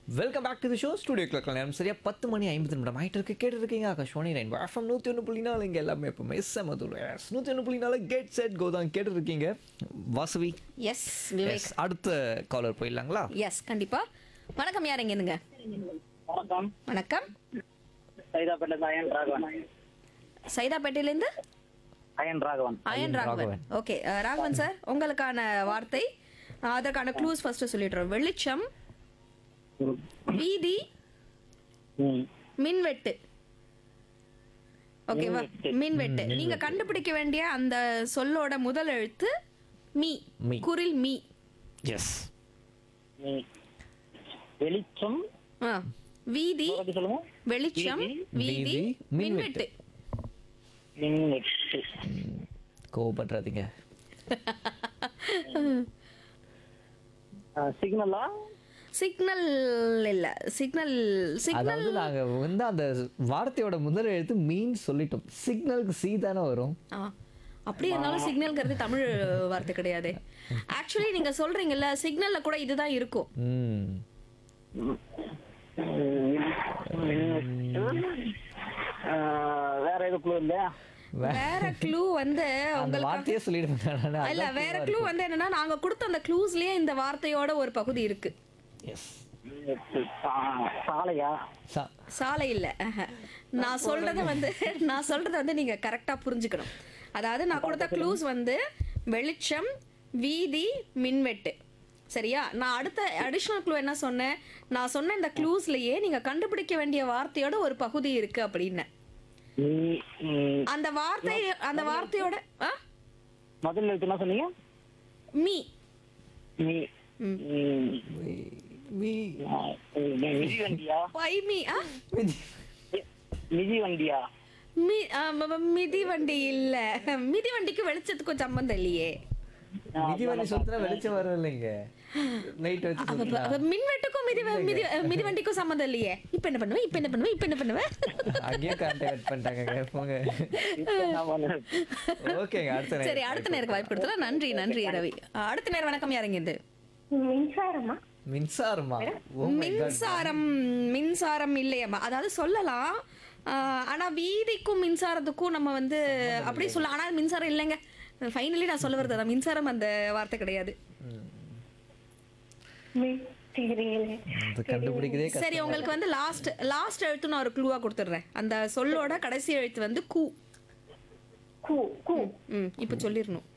Welcome back to the show studio clock நேரம் சரியா பத்து மணி ஐம்பது நிமிடம் ஆகிட்டு இருக்கு கேட்டு இருக்கீங்க ஆகாஷ்வாணி ரெயின் எஃப்எம் நூற்றி ஒன்று புள்ளி நாலு இங்கே எல்லாமே எப்பவுமே செமதுல நூற்றி ஒன்று புள்ளி நாலு கேட் செட் கோ தான் கேட்டு இருக்கீங்க வாசவி எஸ் விவேக் Yes, அடுத்த காலர் போயிடலாங்களா எஸ் கண்டிப்பா வணக்கம் யார் எங்க இருந்துங்க வணக்கம் வணக்கம் சைதாப்பேட்டை அயன் ராகவன் சைதாப்பேட்டையிலேருந்து அயன் ராகவன் அயன் ராகவன் ராகவன். ஓகே ராகவன் சார் உங்களுக்கான வார்த்தை அஹ், அதற்கான க்ளூஸ் ஃபர்ஸ்ட் சொல்லிடுறோம் வெளிச்சம் வீதி ம். மின்வெட்டு ஓகேவா மின்வெட்டு. மின்வெட்டு நீங்க கண்டுபிடிக்க வேண்டிய அந்த சொல்லோட முதல் எழுத்து மீ மீ. குரில் மீ எஸ் ம். வெளிச்சம் ஆ. வீதி பத்தி சொல்லுங்க வெளிச்சம் வீதி வீதி, மின்வெட்டு. மின்வெட்டு மின்வெட்டு கோவப்படுறாதீங்க சிக்னலா சிக்னல் இல்ல சிக்னல் சிக்னல் அதாவது நாங்க வந்து அந்த வார்த்தையோட முதல் எழுத்து மீன் சொல்லிட்டோம் சிக்னலுக்கு சி தானே வரும் ஆ அப்படி இருந்தாலும் சிக்னல்ங்கிறது தமிழ் வார்த்தை கிடையாது ஆக்சுவலி நீங்க சொல்றீங்கல்ல சிக்னல்ல கூட இதுதான் இருக்கும் ம் வேற எது குழு இல்லையா வேற க்ளூ வந்து அந்த உங்களுக்கு வார்த்தையே சொல்லிடுவேன் இல்ல வேற க்ளூ வந்து என்னன்னா நாங்க கொடுத்த அந்த க்ளூஸ்லயே இந்த வார்த்தையோட ஒரு பகுதி இருக்கு எஸ் மின்வெட்டு. சா- சாலையா சாலை இல்ல ஆஹா. நான் சொல்றத வந்து நான் சொல்றத வந்து நீங்க கரெக்டா புரிஞ்சுக்கணும் அதாவது நான் கொடுத்த க்ளூஸ் வந்து வெளிச்சம் வீதி மின்வெட்டு சரியா நான் அடுத்த அடிஷ்னல் க்ளூ என்ன சொன்னேன் நான் சொன்ன இந்த க்ளூஸ்லயே நீங்க கண்டுபிடிக்க வேண்டிய வார்த்தையோட ஒரு பகுதி இருக்கு அப்படின்னு ம், ம். அந்த வார்த்தை அந்த வார்த்தையோட ஆ? முதல்ல எழுத்து என்ன சொன்னீங்க மீ மீ ம். ம். மீ ஆ, மிதி வண்டியா பை மீ ஆ மிதி வண்டியா மி ஆ, ம- ம- மிதி வண்டி இல்ல மிதி வண்டிக்கு வெளிச்சத்துக்கும் சம்பந்தம் இல்லையே மிதிவண்டி சுத்தினா வெளிச்சம் வரும் இல்லைங்க லைட் வச்சு அப்ப- சுத்தினா. அப்ப மின்வெட்டுக்கும் மிதி மிதி மிதி வண்டிக்கும் சம்மந்தம் இல்லையே இப்ப என்ன பண்ணுவேன் இப்ப என்ன பண்ணுவேன் இப்ப என்ன பண்ணுவேன் அங்கேயே கான்டாக்ட் பண்ணிட்டாங்க போங்க இப்ப என்ன பண்ணுறது? ஓகேங்க அடுத்த நேரம். சரி அடுத்த நேருக்கு வாய்ப்பு கொடுத்தலாம் நன்றி நன்றி ரவி அடுத்த நேரம் வணக்கம் யாருங்க இது மின்சாரமா மின்சாரமா Oh my God. மின்சாரம் மின்சாரம் இல்லையம்மா அதாவது சொல்லலாம் ஆஹ், ஆனா வீதிக்கும் மின்சாரத்துக்கும் நம்ம வந்து அப்படி சொல்ல ஆனா மின்சாரம் இல்லைங்க ஃபைனலி நான் சொல்ல வரது அதான் மின்சாரம் அந்த வார்த்தை கிடையாது மின் தெரியல இது கண்டுபிடிக்கதே கஷ்டம். சரி உங்களுக்கு வந்து லாஸ்ட் லாஸ்ட் எழுத்து நான் ஒரு க்ளூவா கொடுத்துட்றேன் அந்த சொல்லோட கடைசி எழுத்து வந்து கூ கூ கூ ம் இப்போ சொல்லிடணும்